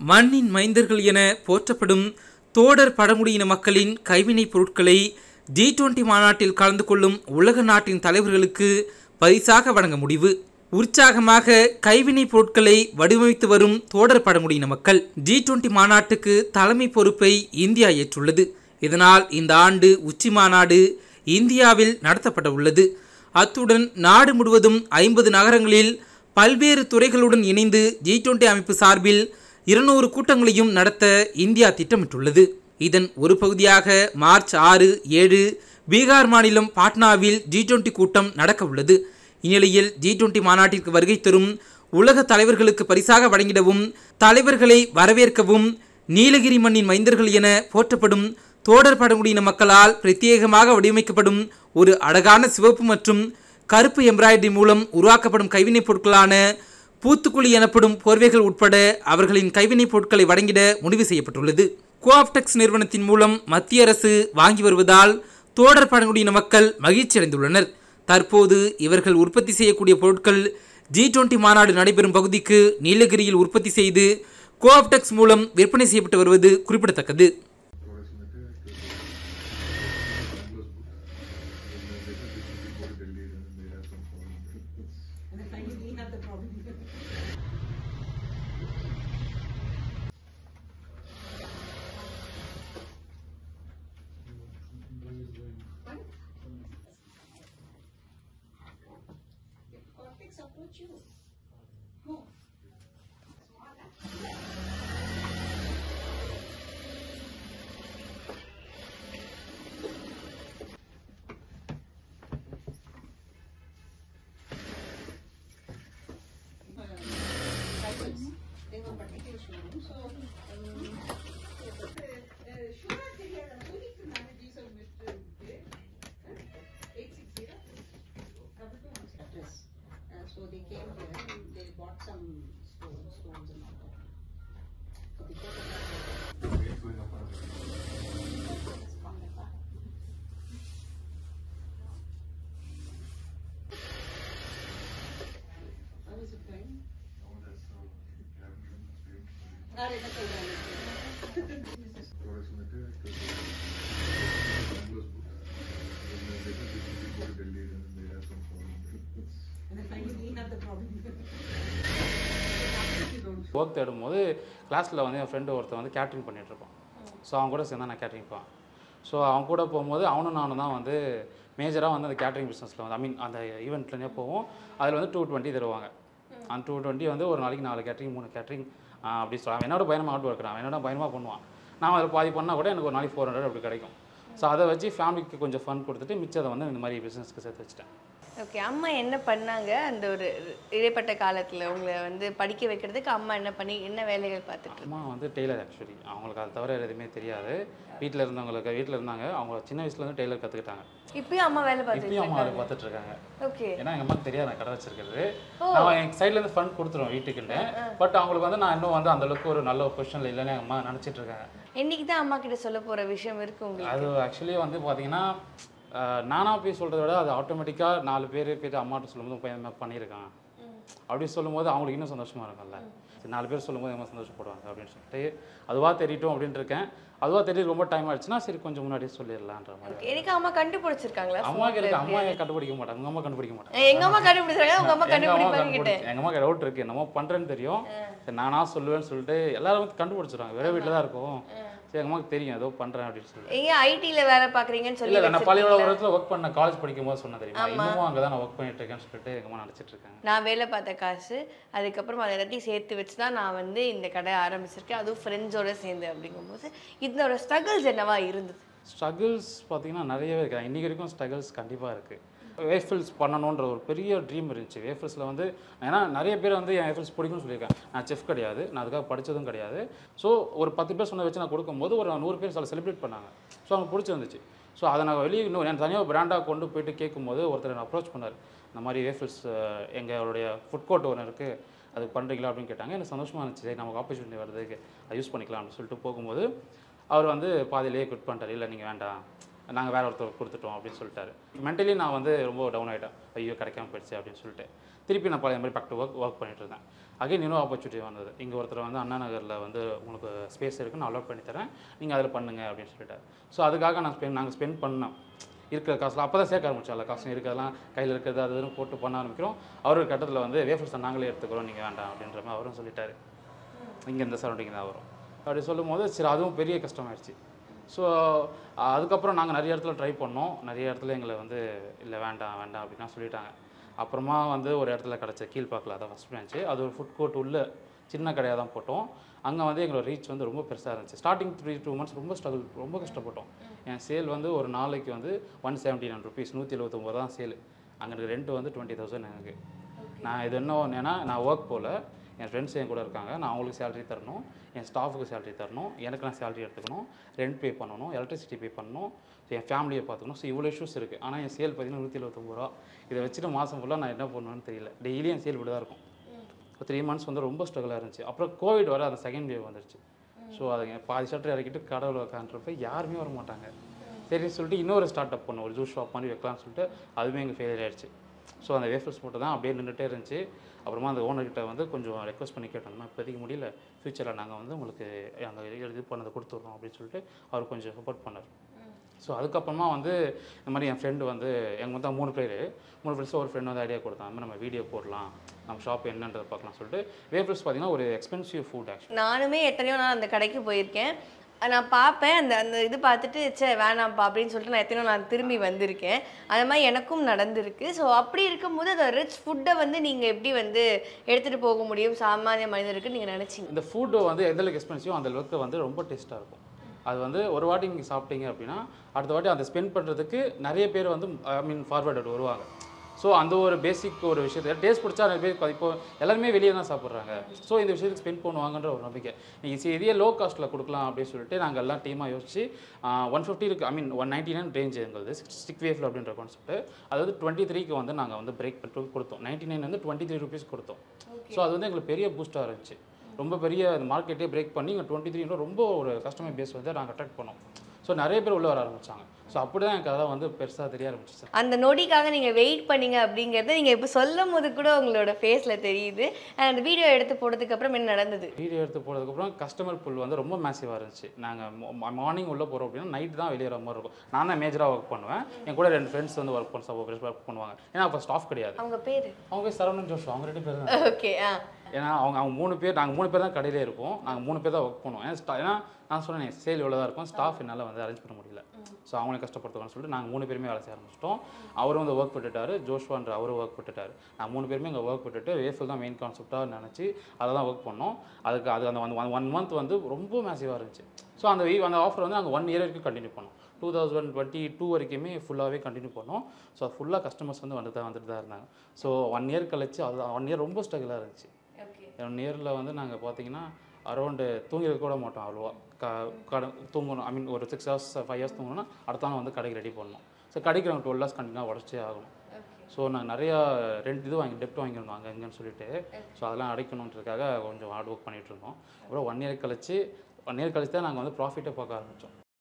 மண்ணின் மைந்தர்கள் என போற்றப்படும் தோடர் பழங்குடியின மக்களின் கைவினைப் பொருட்களை ஜி டுவெண்டி மாநாட்டில் கலந்து கொள்ளும் உலக நாட்டின் தலைவர்களுக்கு பரிசாக வழங்க முடிவு உற்சாகமாக கைவினைப் பொருட்களை வடிவமைத்து வரும் தோடர் பழங்குடியின மக்கள் ஜி டுவெண்டி மாநாட்டுக்கு தலைமை பொறுப்பை இந்தியா ஏற்றுள்ளது இதனால் இந்த ஆண்டு உச்சி மாநாடு இந்தியாவில் நடத்தப்பட உள்ளது அத்துடன் நாடு முழுவதும் ஐம்பது நகரங்களில் பல்வேறு துறைகளுடன் இணைந்து ஜி டுவெண்டி அமைப்பு சார்பில் இருநூறு கூட்டங்களையும் நடத்த இந்தியா திட்டமிட்டுள்ளது இதன் ஒரு பகுதியாக மார்ச் ஆறு ஏழு பீகார் மாநிலம் பாட்னாவில் ஜி டுவெண்டி கூட்டம் நடக்க உள்ளது இந்நிலையில் ஜி டுவெண்டி மாநாட்டிற்கு வருகை தரும் உலக தலைவர்களுக்கு பரிசாக வழங்கிடவும் தலைவர்களை வரவேற்கவும் நீலகிரி மண்ணின் மைந்தர்கள் என போற்றப்படும் தோடர் பழங்குடியின மக்களால் பிரத்யேகமாக வடிவமைக்கப்படும் ஒரு அழகான சிவப்பு மற்றும் கருப்பு எம்ப்ராய்டரி மூலம் உருவாக்கப்படும் கைவினைப் பொருட்களான பூத்துக்குழி எனப்படும் போர்வைகள் உட்பட அவர்களின் கைவினைப் பொருட்களை வழங்கிட முடிவு செய்யப்பட்டுள்ளது கோஆப்டெக்ஸ் நிறுவனத்தின் மூலம் மத்திய அரசு வாங்கி வருவதால் தோடர் பழங்குடியின மக்கள் மகிழ்ச்சி அடைந்துள்ளனர் தற்போது இவர்கள் உற்பத்தி செய்யக்கூடிய பொருட்கள் ஜி டுவெண்டி மாநாடு நடைபெறும் பகுதிக்கு நீலகிரியில் உற்பத்தி செய்து கோஆப்டெக்ஸ் மூலம் விற்பனை செய்யப்பட்டு வருவது குறிப்பிடத்தக்கது So they came here and they bought some stones, stones and all that. So because of that. How is it going? அरे என்ன சொல்றாங்க And then finally we have the problem. Work தேடும்போது கிளாஸில் வந்து என் ஃப்ரெண்டு ஒருத்தன் வந்து கேட்ரிங் பண்ணிகிட்ருப்பான் ஸோ அவன் கூட சேர்ந்தா நான் கேட்ரிங் போவேன் ஸோ அவன் கூட போகும்போது அவனும் நானும் தான் வந்து மேஜராக வந்து அந்த கேட்ரிங் பிஸ்னஸில் வந்து ஐ மீன் அந்த ஈவெண்ட்லேருந்தே போவோம் அதில் வந்து டூ டுவெண்ட்டி தருவாங்க அந்த டூ டுவெண்ட்டி வந்து ஒரு நாளைக்கு நாலு கேட்ரிங் மூணு கேட்ரிங் அப்படி சொல்லலாம் என்னோட பயணமாக அவுட் ஒர்க் அவன் என்னோட பயணமாக பண்ணுவான் நான் அதில் பாதி பண்ணால் கூட எனக்கு ஒரு நாளைக்கு ஃபோர் ஹண்ட்ரட் அப்படி கிடைக்கும் ஸோ அதை வச்சு ஃபேமிலிக்கு கொஞ்சம் ஃபன் கொடுத்துட்டு மிச்சத்தை வந்து இந்த மாதிரி பிஸ்னஸ்க்கு சேர்த்து வச்சுட்டேன் ஓகே அம்மா என்ன பண்ணாங்க அந்த ஒரு இடைப்பட்ட காலத்தில் உங்களை வந்து படிக்க வைக்கிறதுக்கு அம்மா என்ன பண்ணி என்ன வேலைகள் பார்த்துட்டு அம்மா வந்து டெய்லர் ஆக்சுவலி அவங்களுக்கு அது தவிர வேறு எதுவுமே தெரியாது வீட்டில் இருந்தவங்களுக்கு வீட்டில் இருந்தாங்க அவங்க சின்ன வயசுலேருந்து டெய்லர் கற்றுக்கிட்டாங்க இப்பயும் அம்மா வேலை பார்த்துட்டு இப்பயும் அம்மா அதை பார்த்துட்டு இருக்காங்க ஓகே ஏன்னா எங்கள் அம்மாக்கு தெரியாது நான் கடை வச்சிருக்கிறது நான் எங்கள் சைட்லேருந்து ஃபண்ட் கொடுத்துருவேன் வீட்டுக்குன்னு பட் அவங்களுக்கு வந்து நான் இன்னும் வந்து அந்த அளவுக்கு ஒரு நல்ல பொசிஷனில் இல்லைன்னு எங்கள் அம்மா நினச்சிட்டு இருக்காங்க என்னைக்கு தான் அம்மா கிட்ட சொல்ல போற விஷயம் இருக்கு உங்களுக்கு அது ஆக்சுவலி வந்து பார்த்தீங்கன்னா அஹ், நானா போய் சொல்கிறத விட அது ஆட்டோமேட்டிக்காக நாலு பேர் போய் அம்மாட்ட சொல்லும்போது உன் பையன் இந்த மாதிரி பண்ணியிருக்கான் அப்படி சொல்லும்போது அவங்களுக்கு இன்னும் சந்தோஷமாக இருக்கும்ல சரி நாலு பேர் சொல்லும்போது எம்மா சந்தோஷப்படுவாங்க அப்படின்னு சொல்லிட்டு அதுவாக தெரியட்டும் அப்படின்னு இருக்கேன் அதுவாக தெரிய ரொம்ப டைம் ஆயிடுச்சுன்னா சரி கொஞ்சம் முன்னாடியே சொல்லிடலான்ற மாதிரி எனக்கு அம்மா கண்டுபிடிச்சிருக்காங்களா அம்மாவுக்கு இருக்கு அம்மா ஏன் கண்டுபிடிக்க மாட்டாங்க உங்க அம்மா கண்டுபிடிக்க மாட்டாங்க எங்க அம்மா கண்டுபிடிச்சிருக்காங்க உங்க அம்மா எங்க அம்மா கண்டுபிடிப்பாங்க கிட்ட கண்டுபிடிச்சு- எங்க அம்மா டவுட் இருக்கு என்னமோ பண்றேன்னு தெரியும் சரி நானா சொல்லுவேன்னு சொல்லிட்டு எல்லாரும் வந்து கண்டுபிடிச்சிருவாங்க வேற வீட்டில் தான் இருக்கும் சரி எங்க அம்மாவுக்கு தெரியும் ஏதோ பண்றேன் அப்படின்னு சொல்லி ஏங்க ஐடில வேலை பாக்குறீங்கன்னு சொல்லி இல்ல நான் வச்சிருக்கீங்களா? பள்ளியோட ஒர்க் பண்ண காலேஜ் படிக்கும் போது சொன்ன தெரியுமா இன்னமும் அங்கே தான் நான் ஒர்க் பண்ணிட்டு இருக்கேன்னு சொல்லிட்டு எங்க அம்மா நினைச்சிட்டு இருக்காங்க நான் வேலை பார்த்த காசு அதுக்கப்புறம் அதை எல்லாத்தையும் சேர்த்து வச்சு தான் நான் வந்து இந்த கடை ஆரம்பிச்சிருக்கேன் அதுவும் ஃப்ரெண்ட்ஸோட சேர்ந்து அப்படிங்கும்போது இதோட ஸ்ட்ரகிள்ஸ் என்னவா இருந்தது ஸ்ட்ரகிள்ஸ் பார்த்தீங்கன்னா நிறையவே இருக்கு இன்னைக்கு வரைக்கும் ஸ்ட்ரகிள்ஸ் கண்டிப்பாக இருக்குது வேஃபில்ஸ் பண்ணணுன்ற ஒரு பெரிய ட்ரீம் இருந்துச்சு வேஃபில்ஸில் வந்து ஏன்னா நிறைய பேர் வந்து என் வேஃபில்ஸ் பிடிக்கும்னு சொல்லியிருக்கேன் நான் செஃப் கிடையாது நான் அதுக்காக படித்ததும் கிடையாது ஸோ ஒரு பத்து பேர் சொன்ன வச்சு நான் கொடுக்கும்போது ஒரு நூறு பேர் சில செலிப்ரேட் பண்ணாங்க ஸோ அவங்க பிடிச்சிருந்துச்சு ஸோ அதை நான் வெளியே இன்னும் என் தனியாக பிராண்டாக கொண்டு போயிட்டு கேட்கும்போது ஒருத்தர் என்ன அப்ரோச் பண்ணார் இந்த மாதிரி வேஃபில்ஸ் எங்களுடைய ஃபுட் கோர்ட் ஒன்று இருக்குது அது பண்ணுறீங்களா அப்படின்னு கேட்டாங்க எனக்கு சந்தோஷமாக இருந்துச்சு சரி நமக்கு ஆப்பர்ச்சுனிட்டி வருதுக்கு அதை யூஸ் பண்ணிக்கலாம் அப்படின்னு சொல்லிட்டு போகும்போது அவர் வந்து பாதியிலேயே குட் பண்ணிட்டார் இல்லை நீங்கள் வேண்டாம் நாங்கள் வேற ஒருத்தர் கொடுத்துட்டோம் அப்படின்னு சொல்லிட்டாரு மென்டலி நான் வந்து ரொம்ப டவுன் ஆகிட்டேன் ஐயோ கிடைக்காம போயிடுச்சு அப்படின்னு சொல்லிட்டு திருப்பி நான் பழைய மாதிரி பேக் டு ஒர்க் ஒர்க் பண்ணிட்டு இருந்தேன் அகைன் இன்னும் ஆப்பர்ச்சுனிட்டி வந்தது இங்கே ஒருத்தர் வந்து அண்ணா நகரில் வந்து உங்களுக்கு ஸ்பேஸ் இருக்குது நான் அலோட் பண்ணி தரேன் நீங்கள் அதில் பண்ணுங்க அப்படின்னு சொல்லிட்டாரு ஸோ அதுக்காக நான் ஸ்பெண்ட் நாங்கள் ஸ்பெண்ட் பண்ணோம் இருக்கிற காசில் அப்போ தான் சேர்க்க ஆரம்பிச்சோம் எல்லா காசும் இருக்கிறதெல்லாம் கையில் இருக்கிறது அது இதுன்னு போட்டு பண்ண ஆரம்பிக்கிறோம் அவர் ஒரு கட்டத்தில் வந்து வேஃபர்ஸ் நாங்களே எடுத்துக்கிறோம் நீங்கள் வேண்டாம் அப்படின்ற மாதிரி அவரும் சொல்லிட்டாரு இங்கே இந்த சரௌண்டிங் தான் வரும் அப்படி சொல்லும் போது சரி அதுவும் பெரிய கஷ்டமாயிடுச்சு ஸோ அதுக்கப்புறம் நாங்கள் நிறைய இடத்துல ட்ரை பண்ணோம் நிறைய இடத்துல எங்களை வந்து இல்லை வேண்டாம் வேண்டாம் அப்படின்லாம் சொல்லிட்டாங்க அப்புறமா வந்து ஒரு இடத்துல கிடச்ச கீழ்பாக்கில் அதான் ஃபஸ்ட் பிரான்ச்சு அது ஒரு ஃபுட் கோர்ட் உள்ள சின்ன கடையாக தான் போட்டோம் அங்கே வந்து எங்களோட ரீச் வந்து ரொம்ப பெருசாக இருந்துச்சு ஸ்டார்டிங் த்ரீ டூ மந்த்ஸ் ரொம்ப ஸ்ட்ரகிள் ரொம்ப கஷ்டப்பட்டோம் என் சேல் வந்து ஒரு நாளைக்கு வந்து ஒன் செவன்ட்டி நைன் ருபீஸ் நூற்றி எழுபத்தொம்போது தான் சேல் அங்கே இருக்க ரெண்ட் வந்து டுவெண்ட்டி தௌசண்ட் எனக்கு நான் இது என்ன ஒன்றுனா நான் ஒர்க் போகல என் ஃப்ரெண்ட்ஸ் என் கூட இருக்காங்க நான் அவங்களுக்கு சேலரி தரணும் என் ஸ்டாஃபுக்கு சேலரி தரணும் எனக்கு நான் சேலரி எடுத்துக்கணும் ரெண்ட் பே பண்ணணும் எலக்ட்ரிசிட்டி பே பண்ணணும் என் ஃபேமிலியை பார்த்துக்கணும் ஸோ இவ்வளோ இஷ்யூஸ் இருக்குது ஆனால் என் சேல் பார்த்தீங்கன்னா நூற்றி எழுபத்தொம்பது ரூபா இதை வச்சுட்டு மாதம் ஃபுல்லாக நான் என்ன பண்ணுவேன்னு தெரியல டெய்லி என் சேல் இப்படி தான் இருக்கும் த்ரீ மந்த்ஸ் வந்து ரொம்ப ஸ்ட்ரகிளாக இருந்துச்சு அப்புறம் கோவிட் வர அந்த செகண்ட் வேவ் வந்துருச்சு ஸோ அதை பாதி ஷட்டர் இறக்கிட்டு கடவுளை உட்காந்துருப்ப யாருமே வர மாட்டாங்க சரின்னு சொல்லிட்டு இன்னொரு ஸ்டார்ட் அப் பண்ணோம் ஒரு ஜூஸ் ஷாப் மாதிரி வைக்கலாம்னு சொல்லிட்டு அதுவுமே எங்கள் ஃபெயிலியர் ஆயிடுச்சு ஸோ அந்த வேஃபர்ஸ் மட்டும் தான் அப்படியே நின்றுட்டே இருந்துச்சு அப்புறமா அந்த ஓனர்கிட்ட வந்து கொஞ்சம் ரெக்வஸ்ட் பண்ணி கேட்டோம்னா இப்போதைக்கு முடியல ஃப்யூச்சரில் நாங்கள் வந்து உங்களுக்கு நாங்கள் இது பண்ணதை கொடுத்துட்றோம் அப்படின்னு சொல்லிட்டு அவர் கொஞ்சம் சப்போர்ட் பண்ணார் ஸோ அதுக்கப்புறமா வந்து இந்த மாதிரி என் ஃப்ரெண்டு வந்து எங்கள் மொத்தம் மூணு பேர் மூணு ஃப்ரெண்ட்ஸும் ஒரு ஃப்ரெண்ட் வந்து ஐடியா கொடுத்தான் அந்த மாதிரி நம்ம வீடியோ போடலாம் நம்ம ஷாப் என்னன்றதை பார்க்கலாம் சொல்லிட்டு வேஃபர்ஸ் பார்த்தீங்கன்னா ஒரு எக்ஸ்பென்சிவ் ஃபுட் ஆக்சுவலி நானுமே எத்தனையோ நாள் அந்த கடைக்கு போயிருக்கேன் நான் பார்ப்பேன் அந்த அந்த இது பார்த்துட்டு சே வேணாம்ப்பா அப்படின்னு சொல்லிட்டு நான் எத்தனையோ நான் திரும்பி வந்திருக்கேன் அது மாதிரி எனக்கும் நடந்திருக்கு ஸோ அப்படி இருக்கும்போது அந்த ரிச் ஃபுட்டை வந்து நீங்கள் எப்படி வந்து எடுத்துகிட்டு போக முடியும் சாமானிய மனிதருக்கு நீங்கள் நினச்சிங்க இந்த ஃபுட்டு வந்து எந்த அளவுக்கு எக்ஸ்பென்சிவ் அந்த அளவுக்கு வந்து ரொம்ப டேஸ்ட்டாக இருக்கும் அது வந்து ஒரு வாட்டி நீங்கள் சாப்பிட்டீங்க அப்படின்னா அடுத்த வாட்டி அதை ஸ்பெண்ட் பண்ணுறதுக்கு நிறைய பேர் வந்து ஐ மீன் ஃபார்வர்டு வருவாங்க ஸோ அந்த ஒரு பேசிக் ஒரு விஷயத்தை டேஸ்ட் பிடிச்சா நிறைய பேர் இப்போ எல்லாருமே வெளியே தான் சாப்பிட்றாங்க ஸோ இந்த விஷயத்துக்கு ஸ்பெண்ட் பண்ணுவாங்கன்ற ஒரு நம்பிக்கை நீங்கள் சரி இதே லோ காஸ்ட்டில் கொடுக்கலாம் அப்படின்னு சொல்லிட்டு நாங்கள் எல்லாம் டீமாக யோசிச்சு ஒன் ஃபிஃப்டி இருக்கு I mean one ninety nine range எங்களுக்கு ஸ்டிக் வேஃபில் அப்படின்ற கான்செப்ட் அதாவது டுவெண்ட்டி த்ரீக்கு வந்து நாங்கள் வந்து பிரேக் பண்ணி கொடுத்தோம் நைன்டி நைன் வந்து டுவெண்ட்டி த்ரீ ருபீஸ் கொடுத்தோம் ஸோ அது வந்து எங்களுக்கு பெரிய பூஸ்ட்டாக இருந்துச்சு ரொம்ப பெரிய மார்க்கெட்டே பிரேக் பண்ணி இங்கே டுவெண்ட்டி த்ரீ ரொம்ப ஒரு கஸ்டமர் பேஸ் வந்து நாங்கள் அட்ராக்ட் பண்ணோம் ஸோ நிறைய பேர் உள்ள வர ஆரம்பிச்சாங்க ஸோ அப்படி தான் எனக்கு அதெல்லாம் வந்து பெருசாக தெரிய ஆரம்பிச்சிச்சு அந்த நொடிக்காக நீங்கள் வெயிட் பண்ணீங்க அப்படிங்கிறது நீங்கள் இப்போ சொல்லும் போது கூட உங்களோட ஃபேஸில் தெரியுது And அந்த வீடியோ எடுத்து போட்டதுக்கு அப்புறம் என்ன நடந்தது வீடியோ எடுத்து போனதுக்கப்புறம் கஸ்டமர் புல் வந்து ரொம்ப மேசிவாக இருந்துச்சு நாங்கள் மார்னிங் உள்ளே போகிறோம் அப்படின்னா நைட் தான் வெளியே வர மாதிரி இருக்கும் நான் தான் மேஜராக ஒர்க் பண்ணுவேன் என் கூட ரெண்டு ஃப்ரெண்ட்ஸ் வந்து ஒர்க் பண்ண சப்போஸ் ஒர்க் பண்ணுவாங்க ஏன்னா அப்போ ஸ்டாஃப் கிடையாது அவங்க பேர் அவங்க போய் சரவணன் ஜோஷ் அவங்க ரெண்டு பேர் தான் ஓகே ஆ ஏன்னா அவங்க அவங்க மூணு பேர் நாங்கள் மூணு பேர் தான் கடையிலே இருப்போம் நாங்கள் மூணு பேர் தான் ஒர்க் பண்ணுவோம் ஏன்னா sta- ஏன்னா நான் சொன்னேன் சேல் இவ்வளோ தான் இருக்கும் ஸ்டாஃப் என்னால் வந்து அரேஞ்ச் பண்ண முடியல ஸோ அவங்களே கஷ்டப்படுத்துவாங்கன்னு சொல்லிட்டு நாங்கள் மூணு பேருமே வேலை செய்ய ஆரம்பிச்சிட்டோம் அவரும் வந்து ஒர்க் விட்டுட்டாரு ஜோஷ்வான்ற அவரும் ஒர்க் விட்டுட்டாரு நான் மூணு பேருமே இங்கே ஒர்க் விட்டுட்டு வேஃபில் தான் மெயின் கான்செப்டாக நினச்சி அதை தான் ஒர்க் பண்ணோம் அதுக்கு அது அந்த ஒன் ஒன் மந்த் வந்து ரொம்ப மேசிவாக இருந்துச்சு ஸோ அந்த வீ- அந்த ஆஃபர் வந்து நாங்கள் ஒன் இயர் வரைக்கும் கண்டினியூ பண்ணோம் டூ தௌசண்ட் டுவெண்ட்டி டூ வரைக்குமே ஃபுல்லாகவே கண்டினியூ பண்ணோம் ஸோ ஃபுல்லாக கஸ்டமர்ஸ் வந்து வந்து தான் வந்துட்டு தான் இருந்தாங்க ஸோ ஒன் இயர் கழிச்சு அது ஒன் இயர் ரொம்ப ஸ்ட்ரகிளாக இருந்துச்சு ஓகே ஒன் இயரில் வந்து நாங்கள் பார்த்தீங்கன்னா அரௌண்டு தூங்கிருக்க கூட மாட்டோம் அவ்வளோவா க கடை தூங்கணும் ஐ மீன் ஒரு சிக்ஸ் ஹவர்ஸ் ஃபைவ் ஹவர்ஸ் தூங்கணும்னா அடுத்த நாள் வந்து கடைக்கு ரெடி பண்ணணும் ஸோ கடைக்கு நாங்கள் டுவெல் ஹவர்ஸ் கண்டினியூவாக உடச்சே ஆகணும் ஸோ நான் நிறையா ரெண்டு இது வாங்கி டெப்ட் வாங்கியிருந்தோம் அங்கே எங்கன்னு சொல்லிட்டு ஸோ அதெல்லாம் அடைக்கணுன்றதுக்காக கொஞ்சம் ஹார்ட் ஒர்க் பண்ணிகிட்டு இருந்தோம் அப்புறம் ஒன் இயர் கழிச்சு ஒன் இயர் கழிச்சு தான் நாங்கள் வந்து ப்ராஃபிட்டே பார்க்க ஆரம்பித்தோம்